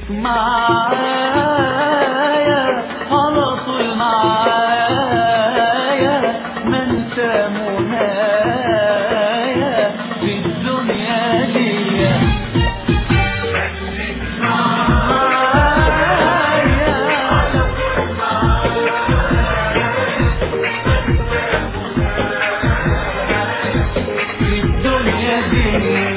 خليك معايا على طول معايا ما انت منايا في الدنيا دي خليك معايا في الدنيا دي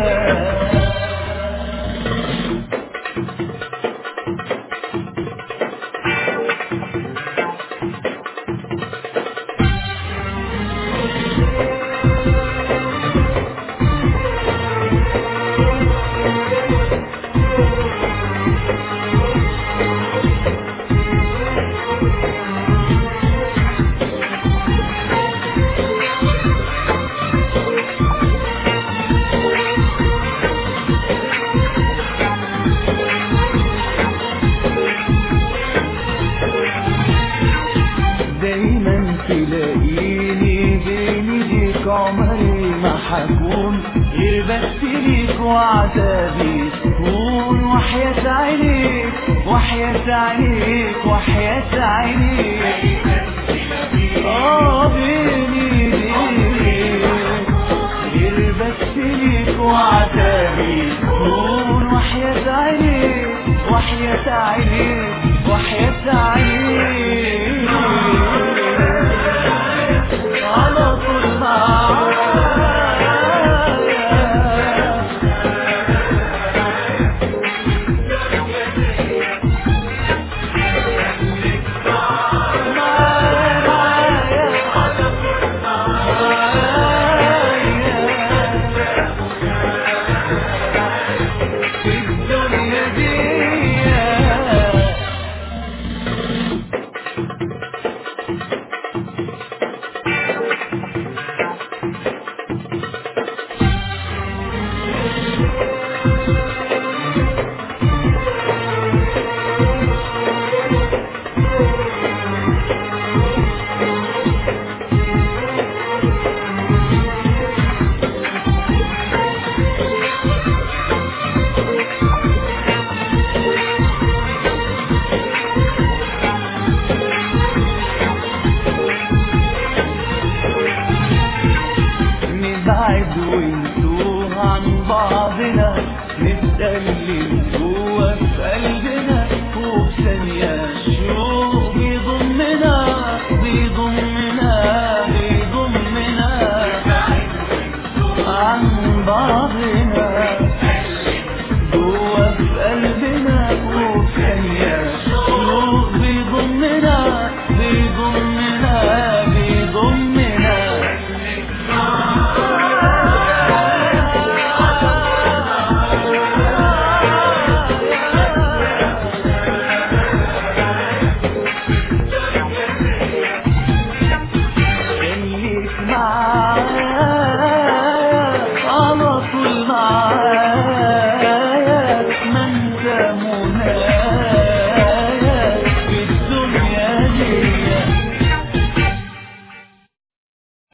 دايما تلاقيني بين ايديك عمري ما حكون غير بس ليك وعذابي تكون وحياة عينيك وحياة عينيك وحياة عينيك اه بين ايديك غير بس ليك وعذابي تكون وحياة عينيك وحياة عينيك وحياة عينيك